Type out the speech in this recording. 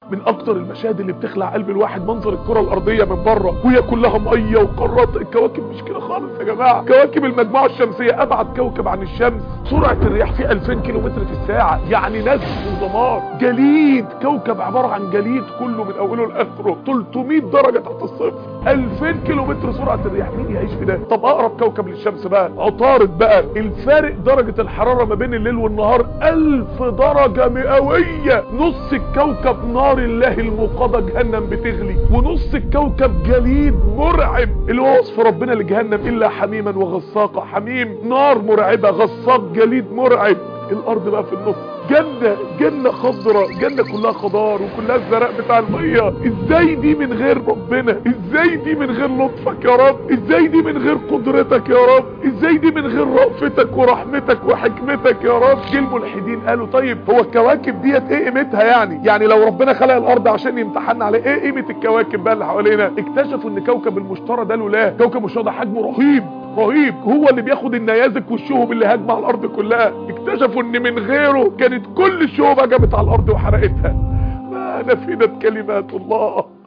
من اكتر المشاهد اللي بتخلع قلب الواحد منظر الكره الارضيه من بره وهي كلها ميه وقارات الكواكب مش كده خالص يا جماعه كواكب المجموعه الشمسيه ابعد كوكب عن الشمس سرعه الرياح فيه 2000 كيلومتر في الساعه يعني نزف ودمار جليد كوكب عباره عن جليد كله من اوله لاخره 300 درجه تحت الصفر 2000 كيلومتر سرعه الرياح مين يعيش في ده طب اقرب كوكب للشمس بقى عطارد بقى الفارق درجه الحراره ما بين الليل والنهار 1000 درجه مئويه نص الكوكب نار الله الموقده جهنم بتغلي ونص الكوكب جليد مرعب اللي هو وصف ربنا لجهنم الا حميما وغساقا حميم نار مرعبه غساق جليد مرعب الارض بقى في النص جنة جنة خضراء جنة كلها خضار وكلها الزرق بتاع المية ازاي دي من غير ربنا ازاي دي من غير لطفك يا رب ازاي دي من غير قدرتك يا رب ازاي دي من غير رأفتك ورحمتك وحكمتك يا رب جه الملحدين قالوا طيب هو الكواكب ديت ايه قيمتها يعني يعني لو ربنا خلق الارض عشان يمتحنا عليه ايه قيمة الكواكب بقى اللي حوالينا اكتشفوا ان كوكب المشتري ده لولاه كوكب المشتري ده حجمه رهيب رهيب هو اللي بياخد النيازك والشهب اللي هاجمه على الارض كلها اكتشفوا ان من غيره كانت كل الشهب هجمت على الارض وحرقتها ما نفدت كلمات الله